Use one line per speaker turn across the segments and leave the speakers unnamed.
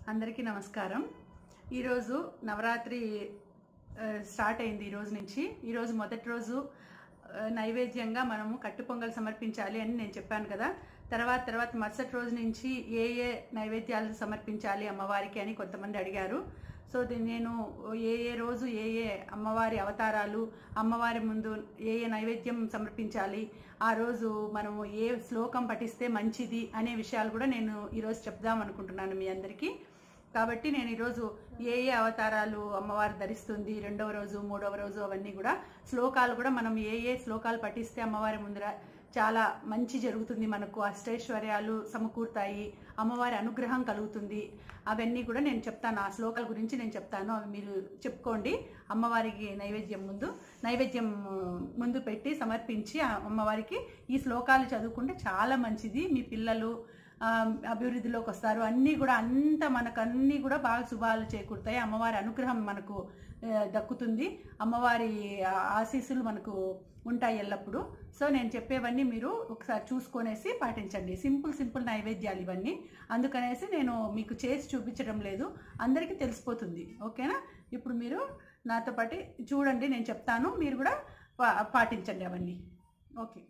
అందరికీ నమస్కారం ఈరోజు నవరాత్రి ఆ, స్టార్ట్ అయింది ఈ రోజు నుంచి ఈరోజు మొదటి రోజు ఆ, నైవేద్యంగా మనము కట్టు పొంగల్ సమర్పించాలి అని నేను చెప్పాను కదా తర్వాత తర్వాత మరుసటి రోజు నుంచి ఏ ఏ నైవేద్యాలు సమర్పించాలి అమ్మవారికి అని కొంతమంది అడిగారు సో దీన్ని నేను ఏ ఏ రోజు ఏ ఏ అమ్మవారి అవతారాలు అమ్మవారి ముందు ఏ ఏ నైవేద్యం సమర్పించాలి ఆ రోజు మనము ఏ శ్లోకం పఠిస్తే మంచిది అనే విషయాలు కూడా నేను ఈరోజు చెప్దాం అనుకుంటున్నాను మీ అందరికీ కాబట్టి నేను ఈరోజు ఏ ఏ అవతారాలు అమ్మవారు ధరిస్తుంది రెండవ రోజు మూడవ రోజు అవన్నీ కూడా శ్లోకాలు కూడా మనం ఏ ఏ శ్లోకాలు పఠిస్తే అమ్మవారి ముందర చాలా మంచి జరుగుతుంది మనకు అష్టైశ్వర్యాలు సమకూరుతాయి అమ్మవారి అనుగ్రహం కలుగుతుంది అవన్నీ కూడా నేను చెప్తాను ఆ శ్లోకాల గురించి నేను చెప్తాను అవి మీరు చెప్పుకోండి అమ్మవారికి నైవేద్యం ముందు నైవేద్యం ఆ, ముందు పెట్టి సమర్పించి ఆ అమ్మవారికి ఈ శ్లోకాలు చదువుకుంటే చాలా మంచిది మీ పిల్లలు ఆ, అభివృద్ధిలోకి వస్తారు అన్నీ కూడా అంత మనకు అన్నీ కూడా బాగా శుభాలు చేకూరుతాయి అమ్మవారి అనుగ్రహం మనకు ఆ, దక్కుతుంది అమ్మవారి ఆ, ఆశీస్సులు మనకు ఉంటాయి ఎల్లప్పుడూ సో నేను చెప్పేవన్నీ మీరు ఒకసారి చూసుకొనేసి పాటించండి సింపుల్ సింపుల్ నైవేద్యాలు ఇవన్నీ అందుకనేసి నేను మీకు చేసి చూపించడం లేదు అందరికీ తెలిసిపోతుంది ఓకేనా ఇప్పుడు మీరు నాతో పాటు చూడండి నేను చెప్తాను మీరు కూడా పా పాటించండి అవన్నీ ఓకే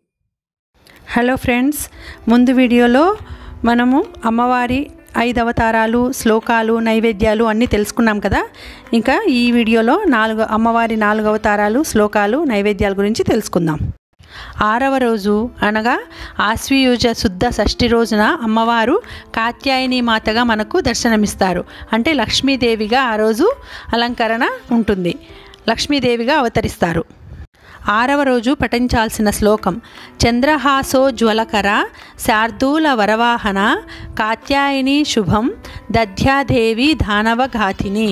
హలో ఫ్రెండ్స్ ముందు వీడియోలో మనము అమ్మవారి ఐదు అవతారాలు శ్లోకాలు నైవేద్యాలు అన్నీ తెలుసుకున్నాం కదా ఇంకా ఈ వీడియోలో నాలుగు అమ్మవారి నాలుగు అవతారాలు శ్లోకాలు నైవేద్యాల గురించి తెలుసుకుందాం ఆరవ రోజు అనగా ఆశ్వయుజ శుద్ధ షష్ఠి రోజున అమ్మవారు కాత్యాయని మాతగా మనకు దర్శనమిస్తారు అంటే లక్ష్మీదేవిగా ఆ రోజు అలంకరణ ఉంటుంది లక్ష్మీదేవిగా అవతరిస్తారు ఆరవ రోజు పఠించాల్సిన శ్లోకం చంద్రహాసో జ్వలకర శార్దూల వరవాహన కాత్యాయని శుభం దధ్యాదేవి దానవఘాతిని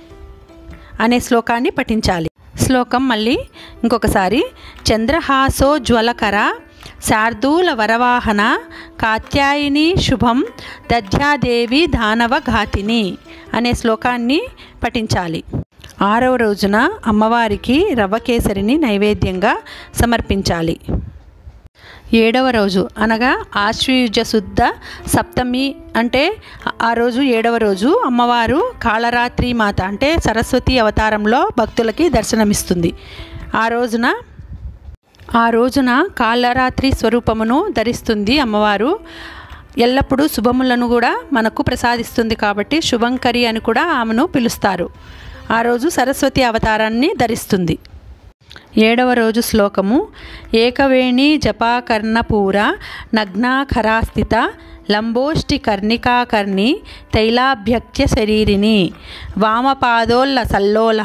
అనే శ్లోకాన్ని పఠించాలి శ్లోకం మళ్ళీ ఇంకొకసారి చంద్రహాసో జ్వలకర శార్దూల వరవాహన కాత్యాయని శుభం దధ్యాదేవి దానవఘాతిని అనే శ్లోకాన్ని పఠించాలి ఆరవ రోజున అమ్మవారికి రవ్వ కేసరిని నైవేద్యంగా సమర్పించాలి ఏడవ రోజు అనగా ఆశ్వయుజ శుద్ధ సప్తమి అంటే ఆ రోజు ఏడవ రోజు అమ్మవారు కాళరాత్రి మాత అంటే సరస్వతి అవతారంలో భక్తులకి దర్శనమిస్తుంది ఆ రోజున ఆ రోజున కాళరాత్రి స్వరూపమును ధరిస్తుంది అమ్మవారు ఎల్లప్పుడూ శుభములను కూడా మనకు ప్రసాదిస్తుంది కాబట్టి శుభంకరి అని కూడా ఆమెను పిలుస్తారు ఆ రోజు సరస్వతి అవతారాన్ని ధరిస్తుంది ఏడవ రోజు శ్లోకము ఏకవేణి జపాకర్ణపూర నగ్నాఖరాస్థిత లంబోష్టి కర్ణికాకర్ణి తైలాభ్యక్త్య శరీరిని వామపాదోల్ల సల్లోల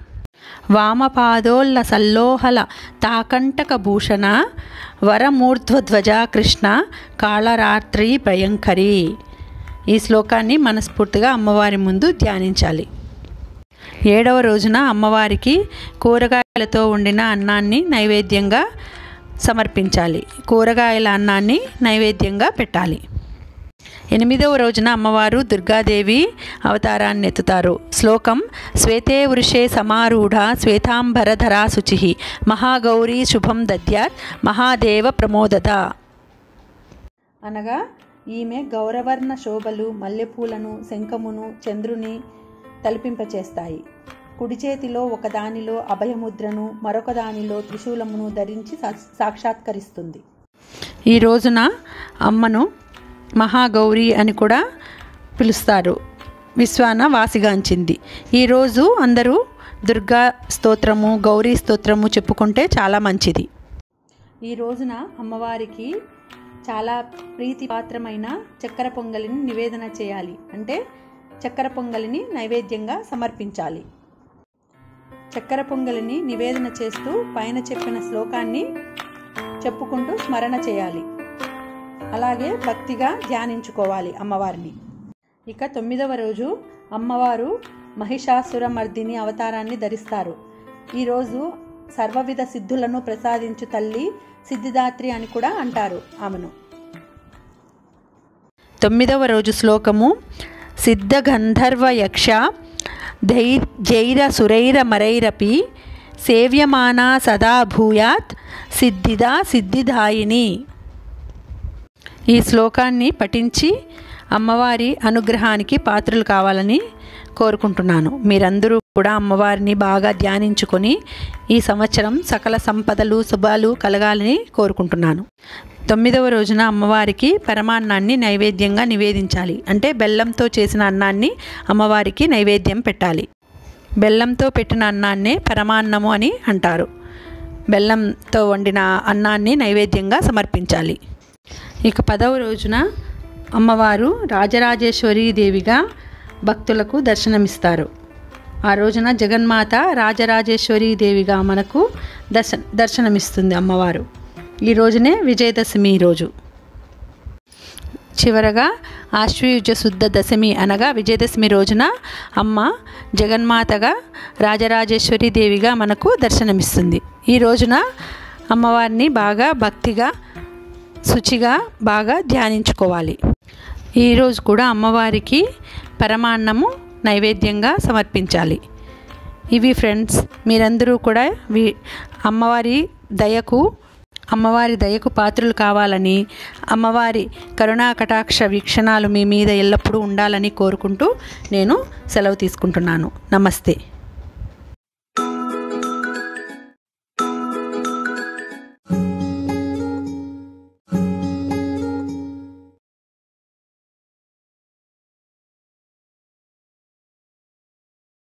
వామపాదోల్ల సల్లోహల తాకంటక భూషణ వరమూర్ధ్వధ్వజ కృష్ణ కాళరాత్రి భయంకరి ఈ శ్లోకాన్ని మనస్ఫూర్తిగా అమ్మవారి ముందు ధ్యానించాలి ఏడవ రోజున అమ్మవారికి కూరగాయలతో వండిన అన్నాన్ని నైవేద్యంగా సమర్పించాలి కూరగాయల అన్నాన్ని నైవేద్యంగా పెట్టాలి ఎనిమిదవ రోజున అమ్మవారు దుర్గాదేవి అవతారాన్ని ఎత్తుతారు శ్లోకం శ్వేతే వృషే సమారూఢ శ్వేతాంబరధరా శుచి మహాగౌరీ శుభం దద్యాత్ మహాదేవ ప్రమోదత అనగా ఈమె గౌరవర్ణ శోభలు మల్లెపూలను శంఖమును చంద్రుని తలిపింపచేస్తాయి కుడి చేతిలో ఒకదానిలో అభయముద్రను మరొక దానిలో త్రిశూలమును ధరించి సా- సాక్షాత్కరిస్తుంది ఈ రోజున అమ్మను మహాగౌరి అని కూడా పిలుస్తారు విశ్వాన వాసిగాంచింది ఈరోజు అందరూ దుర్గా స్తోత్రము గౌరీ స్తోత్రము చెప్పుకుంటే చాలా మంచిది ఈ రోజున అమ్మవారికి చాలా ప్రీతిపాత్రమైన చక్కెర పొంగలిని నివేదన చేయాలి అంటే చక్కెర పొంగలిని నైవేద్యంగా సమర్పించాలి చక్కెర పొంగలిని నివేదన చేస్తూ పైన చెప్పిన శ్లోకాన్ని చెప్పుకుంటూ స్మరణ చేయాలి అలాగే భక్తిగా ధ్యానించుకోవాలి అమ్మవారిని ఇక తొమ్మిదవ రోజు అమ్మవారు మహిషాసురమర్దిని అవతారాన్ని ధరిస్తారు ఈరోజు సర్వవిధ సిద్ధులను ప్రసాదించు తల్లి సిద్ధిదాత్రి అని కూడా అంటారు ఆమెను తొమ్మిదవ రోజు శ్లోకము సిద్ధ గంధర్వ యక్ష ధై జైర సురైర మరైరపి సేవ్యమానా సదా భూయాత్ సిద్ధిదా సిద్ధిదాయిని ఈ శ్లోకాన్ని పఠించి అమ్మవారి అనుగ్రహానికి పాత్రలు కావాలని కోరుకుంటున్నాను మీరందరూ కూడా అమ్మవారిని బాగా ధ్యానించుకొని ఈ సంవత్సరం సకల సంపదలు శుభాలు కలగాలని కోరుకుంటున్నాను తొమ్మిదవ రోజున అమ్మవారికి పరమాన్నాన్ని నైవేద్యంగా నివేదించాలి అంటే బెల్లంతో చేసిన అన్నాన్ని అమ్మవారికి నైవేద్యం పెట్టాలి బెల్లంతో పెట్టిన అన్నాన్నే పరమాన్నము అని అంటారు బెల్లంతో వండిన అన్నాన్ని నైవేద్యంగా సమర్పించాలి ఇక పదవ రోజున అమ్మవారు రాజరాజేశ్వరి దేవిగా భక్తులకు దర్శనమిస్తారు ఆ రోజున జగన్మాత రాజరాజేశ్వరి దేవిగా మనకు దర్శ దర్శనమిస్తుంది అమ్మవారు ఈ రోజునే విజయదశమి రోజు చివరగా ఆశ్వయుజ శుద్ధ దశమి అనగా విజయదశమి రోజున అమ్మ జగన్మాతగా రాజరాజేశ్వరి దేవిగా మనకు దర్శనమిస్తుంది ఈ రోజున అమ్మవారిని బాగా భక్తిగా శుచిగా బాగా ధ్యానించుకోవాలి ఈరోజు కూడా అమ్మవారికి పరమాన్నము నైవేద్యంగా సమర్పించాలి ఇవి ఫ్రెండ్స్ మీరందరూ కూడా వి అమ్మవారి దయకు అమ్మవారి దయకు పాత్రలు కావాలని అమ్మవారి కరుణా కటాక్ష వీక్షణాలు మీ మీద ఎల్లప్పుడూ ఉండాలని కోరుకుంటూ నేను సెలవు తీసుకుంటున్నాను నమస్తే